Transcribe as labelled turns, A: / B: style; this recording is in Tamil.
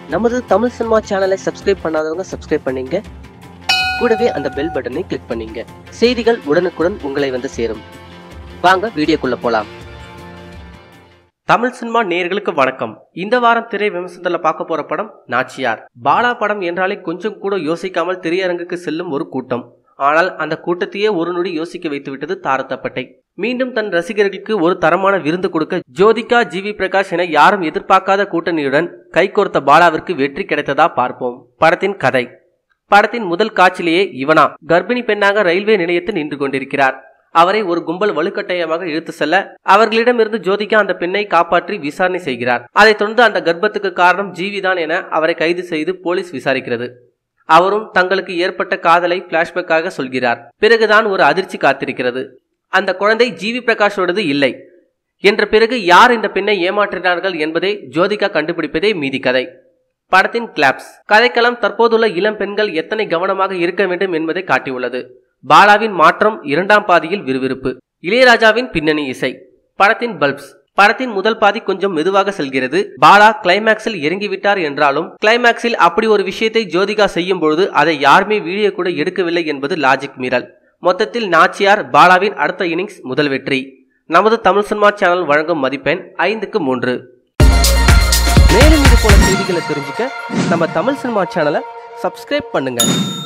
A: நமது தமிழ் சினிமா சேனலை சப்ஸ்கிரைப் பண்ணாதவங்க சப்ஸ்கிரைப் பண்ணீங்க கூடவே அந்த பெல் பட்டனை கிளிக் பண்ணீங்க செய்திகள் உடனுக்குடன் உங்களை வந்து சேரும் வாங்க வீடியோக்குள்ள போலாம் தமிழ் சினிமா நேயர்களுக்கு வணக்கம் இந்த வாரம் திரை விமர்சனத்துல பார்க்க போற படம் நாச்சியார் பாலா படம் என்றாலே கொஞ்சம் கூட யோசிக்காமல் திரையரங்குக்கு செல்லும் ஒரு கூட்டம் ஆனால் அந்த கூட்டத்தையே ஒரு நொடி யோசிக்க வைத்துவிட்டது தாரத்தப்பட்டை மீண்டும் தன் ரசிகர்களுக்கு ஒரு தரமான விருந்து கொடுக்க ஜோதிகா ஜிவி பிரகாஷ் என யாரும் எதிர்பார்க்காத கூட்டணியுடன் கைகோர்த்த பாலாவிற்கு வெற்றி கிடைத்ததா பார்ப்போம் படத்தின் கதை படத்தின் முதல் காட்சியிலேயே இவனா கர்ப்பிணி பெண்ணாக ரயில்வே நிலையத்தில் நின்று கொண்டிருக்கிறார் அவரை ஒரு கும்பல் வலுக்கட்டாயமாக இழுத்து செல்ல அவர்களிடமிருந்து ஜோதிகா அந்த பெண்ணை காப்பாற்றி விசாரணை செய்கிறார் அதைத் தொடர்ந்து அந்த கர்ப்பத்துக்கு காரணம் ஜீவிதான் என அவரை கைது செய்து போலீஸ் விசாரிக்கிறது அவரும் தங்களுக்கு ஏற்பட்ட காதலை பிளாஷ்பேக்காக சொல்கிறார் பிறகுதான் ஒரு அதிர்ச்சி காத்திருக்கிறது அந்த குழந்தை ஜிவி பிரகாஷோடது இல்லை என்ற பிறகு யார் இந்த பெண்ணை ஏமாற்றினார்கள் என்பதை ஜோதிகா கண்டுபிடிப்பதே மீதி கதை படத்தின் கிளாப்ஸ் கதைக்களம் தற்போதுள்ள இளம் பெண்கள் எத்தனை கவனமாக இருக்க வேண்டும் என்பதை காட்டியுள்ளது பாலாவின் மாற்றம் இரண்டாம் பாதியில் விறுவிறுப்பு இளையராஜாவின் பின்னணி இசை படத்தின் பல்ப்ஸ் படத்தின் முதல் பாதி கொஞ்சம் மெதுவாக செல்கிறது பாலா கிளைமேக்ஸில் இறங்கிவிட்டார் என்றாலும் கிளைமேக்ஸில் அப்படி ஒரு விஷயத்தை ஜோதிகா செய்யும் பொழுது அதை யாருமே வீடியோ கூட எடுக்கவில்லை என்பது லாஜிக் மீறல் மொத்தத்தில் நாச்சியார் பாலாவின் அடுத்த இன்னிங்ஸ் முதல் வெற்றி நமது தமிழ் சினிமா சேனல் வழங்கும் மதிப்பெண் ஐந்துக்கு மூன்று மேலும் இது போல செய்திகளை தெரிஞ்சுக்க நம்ம தமிழ் சினிமா சேனலை சப்ஸ்கிரைப் பண்ணுங்க